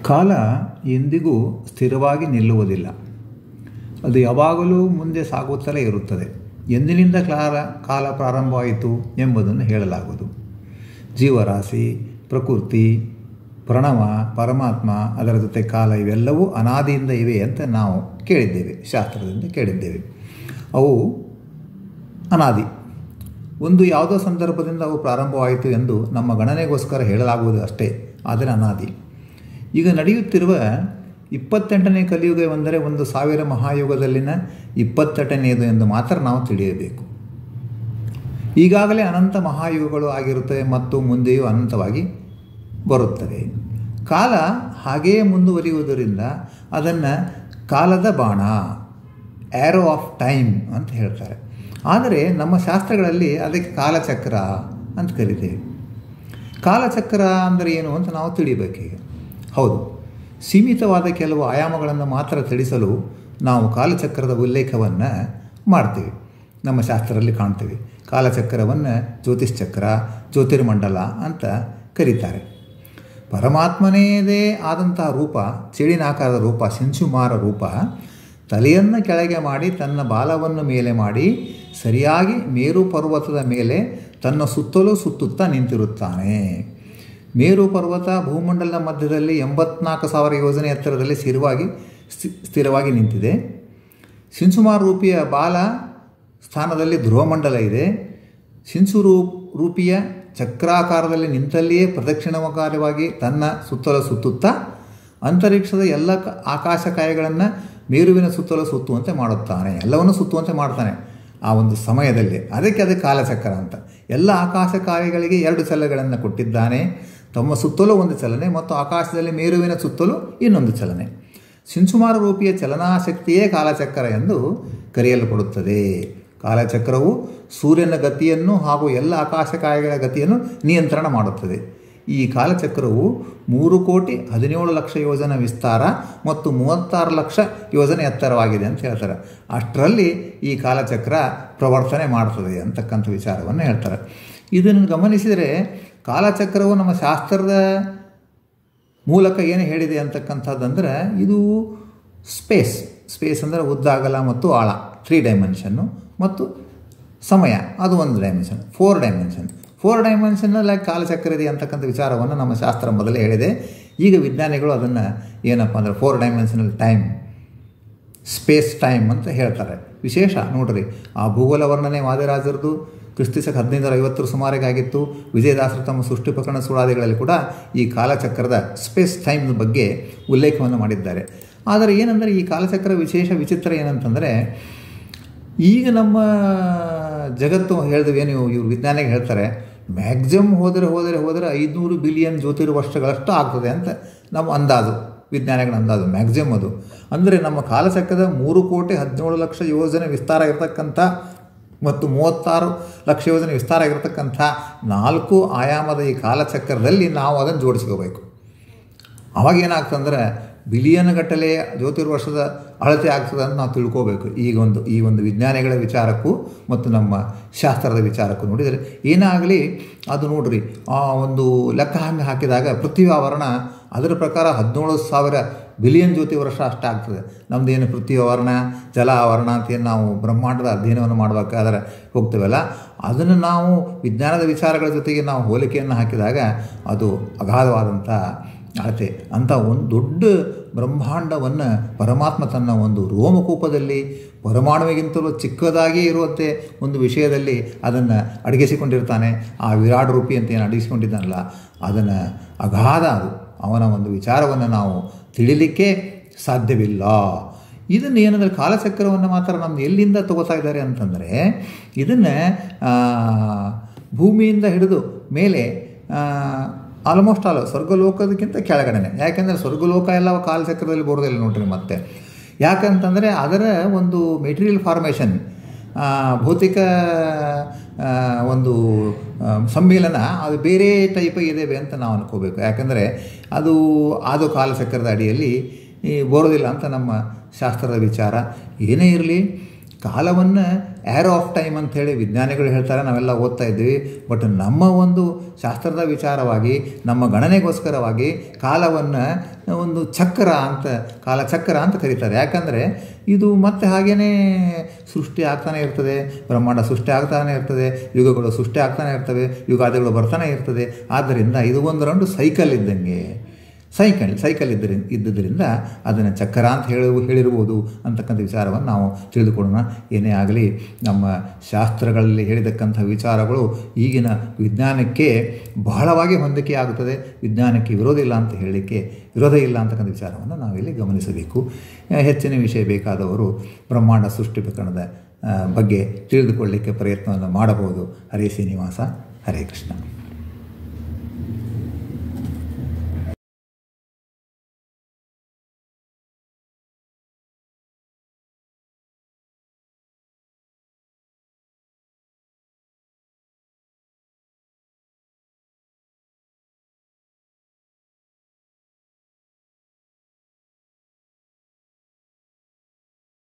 ಕಾಲ ಎಂದಿಗೂ ಸ್ಥಿರವಾಗಿ ನಿಲ್ಲುವುದಿಲ್ಲ ಅದು ಯಾವಾಗಲೂ ಮುಂದೆ ಸಾಗುತ್ತಲೇ ಇರುತ್ತದೆ ಎಂದಿನಿಂದ ಕಾಲ ಕಾಲ ಪ್ರಾರಂಭವಾಯಿತು ಎಂಬುದನ್ನು ಹೇಳಲಾಗುವುದು ಜೀವರಾಶಿ ಪ್ರಕೃತಿ ಪ್ರಣವ ಪರಮಾತ್ಮ ಅದರ ಜೊತೆ ಕಾಲ ಇವೆಲ್ಲವೂ ಅನಾದಿಯಿಂದ ಇವೆ ಅಂತ ನಾವು ಕೇಳಿದ್ದೇವೆ ಶಾಸ್ತ್ರದಿಂದ ಕೇಳಿದ್ದೇವೆ ಅವು ಅನಾದಿ ಒಂದು ಯಾವುದೋ ಸಂದರ್ಭದಿಂದ ಅವು ಪ್ರಾರಂಭವಾಯಿತು ಎಂದು ನಮ್ಮ ಗಣನೆಗೋಸ್ಕರ ಹೇಳಲಾಗುವುದು ಅಷ್ಟೇ ಆದರೆ ಅನಾದಿ ಈಗ ನಡೆಯುತ್ತಿರುವ ಇಪ್ಪತ್ತೆಂಟನೇ ಕಲಿಯುಗವೆಂದರೆ ಒಂದು ಸಾವಿರ ಮಹಾಯುಗದಲ್ಲಿನ ಇಪ್ಪತ್ತೆಂಟನೆಯದು ಎಂದು ಮಾತ್ರ ನಾವು ತಿಳಿಯಬೇಕು ಈಗಾಗಲೇ ಅನಂತ ಮಹಾಯುಗಗಳು ಆಗಿರುತ್ತವೆ ಮತ್ತು ಮುಂದೆಯೂ ಅನಂತವಾಗಿ ಬರುತ್ತವೆ ಕಾಲ ಹಾಗೆಯೇ ಮುಂದುವರಿಯುವುದರಿಂದ ಅದನ್ನು ಕಾಲದ ಬಾಣ ಆ್ಯರೋ ಆಫ್ ಟೈಮ್ ಅಂತ ಹೇಳ್ತಾರೆ ಆದರೆ ನಮ್ಮ ಶಾಸ್ತ್ರಗಳಲ್ಲಿ ಅದಕ್ಕೆ ಕಾಲಚಕ್ರ ಅಂತ ಕರಿತೇವೆ ಕಾಲಚಕ್ರ ಅಂದರೆ ಏನು ಅಂತ ನಾವು ತಿಳಿಬೇಕೀಗ ಹೌದು ಸೀಮಿತವಾದ ಕೆಲವು ಆಯಾಮಗಳನ್ನು ಮಾತ್ರ ತಿಳಿಸಲು ನಾವು ಕಾಲಚಕ್ರದ ಉಲ್ಲೇಖವನ್ನು ಮಾಡ್ತೀವಿ ನಮ್ಮ ಶಾಸ್ತ್ರದಲ್ಲಿ ಕಾಣ್ತೀವಿ ಕಾಲಚಕ್ರವನ್ನು ಜ್ಯೋತಿಷ್ಚಕ್ರ ಜ್ಯೋತಿರ್ಮಂಡಲ ಅಂತ ಕರೀತಾರೆ ಪರಮಾತ್ಮನೇದೇ ಆದಂತಹ ರೂಪ ಚೆಳಿನಾಕಾರದ ರೂಪ ಸಿಂಚುಮಾರ ರೂಪ ತಲೆಯನ್ನು ಕೆಳಗೆ ಮಾಡಿ ತನ್ನ ಬಾಲವನ್ನು ಮೇಲೆ ಮಾಡಿ ಸರಿಯಾಗಿ ಮೇರು ಪರ್ವತದ ಮೇಲೆ ತನ್ನ ಸುತ್ತಲೂ ಸುತ್ತುತ್ತಾ ನಿಂತಿರುತ್ತಾನೆ ಮೇರು ಪರ್ವತ ಭೂಮಂಡಲದ ಮಧ್ಯದಲ್ಲಿ ಎಂಬತ್ನಾಲ್ಕು ಸಾವಿರ ಯೋಜನೆ ಎತ್ತರದಲ್ಲಿ ಸ್ಥಿರವಾಗಿ ಸ್ಥಿರವಾಗಿ ನಿಂತಿದೆ ಸಿಂಚುಮಾರ ರೂಪಿಯ ಬಾಲ ಸ್ಥಾನದಲ್ಲಿ ಧ್ರುವಮಂಡಲ ಇದೆ ಸಿಂಚು ರೂ ರೂಪಿಯ ಚಕ್ರಾಕಾರದಲ್ಲಿ ನಿಂತಲ್ಲಿಯೇ ಪ್ರದಕ್ಷಿಣಕಾರವಾಗಿ ತನ್ನ ಸುತ್ತಲ ಸುತ್ತುತ್ತಾ ಅಂತರಿಕ್ಷದ ಎಲ್ಲ ಆಕಾಶಕಾಯಗಳನ್ನು ಮೇರುವಿನ ಸುತ್ತಲೂ ಸುತ್ತುವಂತೆ ಮಾಡುತ್ತಾನೆ ಎಲ್ಲವನ್ನು ಸುತ್ತುವಂತೆ ಮಾಡ್ತಾನೆ ಆ ಒಂದು ಸಮಯದಲ್ಲಿ ಅದಕ್ಕೆ ಅದು ಕಾಲಚಕ್ರ ಅಂತ ಎಲ್ಲ ಆಕಾಶಕಾಯಗಳಿಗೆ ಎರಡು ಚಲನೆಗಳನ್ನು ಕೊಟ್ಟಿದ್ದಾನೆ ತಮ್ಮ ಸುತ್ತಲೂ ಒಂದು ಚಲನೆ ಮತ್ತು ಆಕಾಶದಲ್ಲಿ ಮೇರುವಿನ ಸುತ್ತಲೂ ಇನ್ನೊಂದು ಚಲನೆ ಸಿಂಚುಮಾರ ರೂಪಿಯ ಚಲನಾಶಕ್ತಿಯೇ ಕಾಲಚಕ್ರ ಎಂದು ಕರೆಯಲ್ಪಡುತ್ತದೆ ಕಾಲಚಕ್ರವು ಸೂರ್ಯನ ಗತಿಯನ್ನು ಹಾಗೂ ಎಲ್ಲ ಆಕಾಶಕಾಯಗಳ ಗತಿಯನ್ನು ನಿಯಂತ್ರಣ ಮಾಡುತ್ತದೆ ಈ ಕಾಲಚಕ್ರವು ಮೂರು ಕೋಟಿ ಹದಿನೇಳು ಲಕ್ಷ ಯೋಜನೆ ವಿಸ್ತಾರ ಮತ್ತು ಮೂವತ್ತಾರು ಲಕ್ಷ ಯೋಜನೆ ಎತ್ತರವಾಗಿದೆ ಅಂತ ಹೇಳ್ತಾರೆ ಅಷ್ಟರಲ್ಲಿ ಈ ಕಾಲಚಕ್ರ ಪ್ರವರ್ತನೆ ಮಾಡ್ತದೆ ಅಂತಕ್ಕಂಥ ವಿಚಾರವನ್ನು ಹೇಳ್ತಾರೆ ಇದನ್ನು ಗಮನಿಸಿದರೆ ಕಾಲಚಕ್ರವು ನಮ್ಮ ಶಾಸ್ತ್ರದ ಮೂಲಕ ಏನು ಹೇಳಿದೆ ಅಂತಕ್ಕಂಥದ್ದಂದ್ರೆ ಇದು ಸ್ಪೇಸ್ ಸ್ಪೇಸ್ ಅಂದರೆ ಉದ್ದಾಗಲ ಮತ್ತು ಆಳ ತ್ರೀ ಡೈಮೆನ್ಷನ್ನು ಮತ್ತು ಸಮಯ ಅದು ಒಂದು ಡೈಮೆನ್ಷನ್ ಫೋರ್ ಡೈಮೆನ್ಷನ್ ಫೋರ್ ಡೈಮೆನ್ಷನ್ನಲ್ಲಿ ಕಾಲಚಕ್ರ ಇದೆ ಅಂತಕ್ಕಂಥ ವಿಚಾರವನ್ನು ನಮ್ಮ ಶಾಸ್ತ್ರ ಮೊದಲೇ ಹೇಳಿದೆ ಈಗ ವಿಜ್ಞಾನಿಗಳು ಅದನ್ನು ಏನಪ್ಪ ಅಂದರೆ four dimensional time space time ಅಂತ ಹೇಳ್ತಾರೆ ವಿಶೇಷ ನೋಡ್ರಿ ಆ ಭೂಗೋಳ ವರ್ಣನೆ ವಾದಿರಾಜರದು ಕ್ರಿಸ್ತಿಸಕ್ಕೆ ಹದಿನೈದರ ಐವತ್ತರ ಸುಮಾರಿಗೆ ಆಗಿತ್ತು ವಿಜಯದಾಸರು ತಮ್ಮ ಸೃಷ್ಟಿ ಪ್ರಕರಣ ಸುಳಾದಿಗಳಲ್ಲಿ ಕೂಡ ಈ ಕಾಲಚಕ್ರದ ಸ್ಪೇಸ್ ಟೈಮ್ ಬಗ್ಗೆ ಉಲ್ಲೇಖವನ್ನು ಮಾಡಿದ್ದಾರೆ ಆದರೆ ಏನಂದರೆ ಈ ಕಾಲಚಕ್ರ ವಿಶೇಷ ವಿಚಿತ್ರ ಏನಂತಂದರೆ ಈಗ ನಮ್ಮ ಜಗತ್ತು ಹೇಳಿದ್ವಿ ನೀವು ಇವರು ವಿಜ್ಞಾನಿಗೆ ಹೇಳ್ತಾರೆ ಮ್ಯಾಕ್ಸಿಮಮ್ ಹೋದರೆ ಹೋದರೆ ಹೋದರೆ ಐದುನೂರು ಬಿಲಿಯನ್ ಜ್ಯೋತಿರ್ ವರ್ಷಗಳಷ್ಟು ಆಗ್ತದೆ ಅಂತ ನಮ್ಮ ಅಂದಾಜು ವಿಜ್ಞಾನಿಗಳ ಅಂದಾಜು ಮ್ಯಾಕ್ಸಿಮಮ್ ಅದು ಅಂದರೆ ನಮ್ಮ ಕಾಲಚಕ್ರದ ಮೂರು ಕೋಟಿ ಹದಿನೇಳು ಲಕ್ಷ ಯೋಜನೆ ವಿಸ್ತಾರ ಇರತಕ್ಕಂಥ ಮತ್ತು ಮೂವತ್ತಾರು ಲಕ್ಷ ಯೋಜನೆ ವಿಸ್ತಾರ ಆಗಿರತಕ್ಕಂಥ ನಾಲ್ಕು ಆಯಾಮದ ಈ ಕಾಲಚಕ್ರದಲ್ಲಿ ನಾವು ಅದನ್ನು ಜೋಡಿಸ್ಕೋಬೇಕು ಅವಾಗ ಏನಾಗ್ತಂದ್ರೆ ಬಿಲಿಯನ್ ಗಟ್ಟಲೆ ಜ್ಯೋತಿರ್ವರ್ಷದ ಅಳತೆ ಆಗ್ತದೆ ಅಂತ ನಾವು ತಿಳ್ಕೋಬೇಕು ಈಗ ಒಂದು ಈ ಒಂದು ವಿಜ್ಞಾನಿಗಳ ವಿಚಾರಕ್ಕೂ ಮತ್ತು ನಮ್ಮ ಶಾಸ್ತ್ರದ ವಿಚಾರಕ್ಕೂ ನೋಡಿದರೆ ಏನಾಗಲಿ ಅದು ನೋಡ್ರಿ ಆ ಒಂದು ಲೆಕ್ಕ ಹಂಗೆ ಹಾಕಿದಾಗ ಪೃಥ್ವಿ ಆವರಣ ಅದರ ಪ್ರಕಾರ ಹದಿನೇಳು ಸಾವಿರ ಬಿಲಿಯನ್ ಜ್ಯೋತಿ ವರ್ಷ ಅಷ್ಟಾಗ್ತದೆ ನಮ್ಮದು ಏನು ಪೃಥ್ವಿ ಆವರಣ ಜಲ ಆವರಣ ಅಂತ ಏನು ನಾವು ಬ್ರಹ್ಮಾಂಡದ ಅಧ್ಯಯನವನ್ನು ಮಾಡಬೇಕಾದ್ರೆ ಹೋಗ್ತೇವಲ್ಲ ಅದನ್ನು ನಾವು ವಿಜ್ಞಾನದ ವಿಚಾರಗಳ ಜೊತೆಗೆ ನಾವು ಹೋಲಿಕೆಯನ್ನು ಹಾಕಿದಾಗ ಅದು ಅಗಾಧವಾದಂಥ ಅಳತೆ ಅಂಥ ಒಂದು ದೊಡ್ಡ ಬ್ರಹ್ಮಾಂಡವನ್ನು ಪರಮಾತ್ಮ ತನ್ನ ಒಂದು ರೋಮಕೂಪದಲ್ಲಿ ಪರಮಾಣುವಿಗಿಂತಲೂ ಚಿಕ್ಕದಾಗಿ ಇರುವಂತೆ ಒಂದು ವಿಷಯದಲ್ಲಿ ಅದನ್ನು ಅಡಗಿಸಿಕೊಂಡಿರ್ತಾನೆ ಆ ವಿರಾಟ್ ರೂಪಿ ಅಂತ ಏನು ಅಡಗಿಸಿಕೊಂಡಿದ್ದಾನಲ್ಲ ಅದನ್ನು ಅಗಾಧ ಅದು ಅವನ ಒಂದು ವಿಚಾರವನ್ನು ನಾವು ತಿಳಿಲಿಕ್ಕೆ ಸಾಧ್ಯವಿಲ್ಲ ಇದನ್ನು ಏನಂದರೆ ಕಾಲಚಕ್ರವನ್ನು ಮಾತ್ರ ನಮ್ದು ಎಲ್ಲಿಂದ ತಗೋತಾ ಇದ್ದಾರೆ ಅಂತಂದರೆ ಇದನ್ನು ಭೂಮಿಯಿಂದ ಹಿಡಿದು ಮೇಲೆ ಆಲ್ಮೋಸ್ಟ್ ಆಲ್ ಸ್ವರ್ಗಲೋಕದಕ್ಕಿಂತ ಕೆಳಗಡೆನೆ ಯಾಕೆಂದರೆ ಸ್ವರ್ಗಲೋಕ ಎಲ್ಲ ಕಾಲಚಕ್ರದಲ್ಲಿ ಬರೋದಿಲ್ಲ ನೋಡ್ರಿ ಮತ್ತೆ ಯಾಕಂತಂದರೆ ಅದರ ಒಂದು ಮೆಟೀರಿಯಲ್ ಫಾರ್ಮೇಷನ್ ಭೌತಿಕ ಒಂದು ಸಮ್ಮಿಲನ ಅದು ಬೇರೆ ಟೈಪ್ ಇದೆ ಅಂತ ನಾವು ಅನ್ಕೋಬೇಕು ಯಾಕಂದರೆ ಅದು ಅದು ಕಾಲಚಕ್ರದ ಅಡಿಯಲ್ಲಿ ಬರೋದಿಲ್ಲ ಅಂತ ನಮ್ಮ ಶಾಸ್ತ್ರದ ವಿಚಾರ ಏನೇ ಇರಲಿ ಕಾಲವನ್ನು ಆ್ಯರೋ ಆಫ್ ಟೈಮ್ ಅಂಥೇಳಿ ವಿಜ್ಞಾನಿಗಳು ಹೇಳ್ತಾರೆ ನಾವೆಲ್ಲ ಓದ್ತಾ ಇದ್ದೀವಿ ಬಟ್ ನಮ್ಮ ಒಂದು ಶಾಸ್ತ್ರದ ವಿಚಾರವಾಗಿ ನಮ್ಮ ಗಣನೆಗೋಸ್ಕರವಾಗಿ ಕಾಲವನ್ನು ಒಂದು ಚಕ್ರ ಅಂತ ಕಾಲಚಕ್ರ ಅಂತ ಕರೀತಾರೆ ಯಾಕಂದರೆ ಇದು ಮತ್ತೆ ಹಾಗೇ ಸೃಷ್ಟಿ ಆಗ್ತಾನೆ ಇರ್ತದೆ ಬ್ರಹ್ಮಾಂಡ ಸೃಷ್ಟಿ ಆಗ್ತಾನೆ ಇರ್ತದೆ ಯುಗಗಳು ಸೃಷ್ಟಿ ಆಗ್ತಾನೆ ಇರ್ತವೆ ಯುಗಾದಿಗಳು ಬರ್ತಾನೆ ಇರ್ತದೆ ಆದ್ದರಿಂದ ಇದು ಒಂದು ರೌಂಡು ಸೈಕಲ್ ಇದ್ದಂಗೆ ಸೈಕಲ್ ಸೈಕಲ್ ಇದ್ದರೆ ಇದ್ದುದರಿಂದ ಅದನ್ನು ಚಕ್ರ ಅಂತ ಹೇಳಿ ಹೇಳಿರ್ಬೋದು ಅಂತಕ್ಕಂಥ ವಿಚಾರವನ್ನು ನಾವು ತಿಳಿದುಕೊಳ್ಳೋಣ ಏನೇ ಆಗಲಿ ನಮ್ಮ ಶಾಸ್ತ್ರಗಳಲ್ಲಿ ಹೇಳಿದಕ್ಕಂಥ ವಿಚಾರಗಳು ಈಗಿನ ವಿಜ್ಞಾನಕ್ಕೆ ಬಹಳವಾಗಿ ಹೊಂದಿಕೆ ಆಗುತ್ತದೆ ವಿಜ್ಞಾನಕ್ಕೆ ವಿರೋಧ ಇಲ್ಲ ಅಂತ ಹೇಳಲಿಕ್ಕೆ ವಿರೋಧ ಇಲ್ಲ ಅಂತಕ್ಕಂಥ ವಿಚಾರವನ್ನು ನಾವಿಲ್ಲಿ ಗಮನಿಸಬೇಕು ಹೆಚ್ಚಿನ ವಿಷಯ ಬೇಕಾದವರು ಬ್ರಹ್ಮಾಂಡ ಸೃಷ್ಟಿ ಪ್ರಕರಣದ ಬಗ್ಗೆ ತಿಳಿದುಕೊಳ್ಳಲಿಕ್ಕೆ ಪ್ರಯತ್ನವನ್ನು ಮಾಡಬಹುದು ಹರೇ ಶ್ರೀನಿವಾಸ ಹರೇ ಕೃಷ್ಣ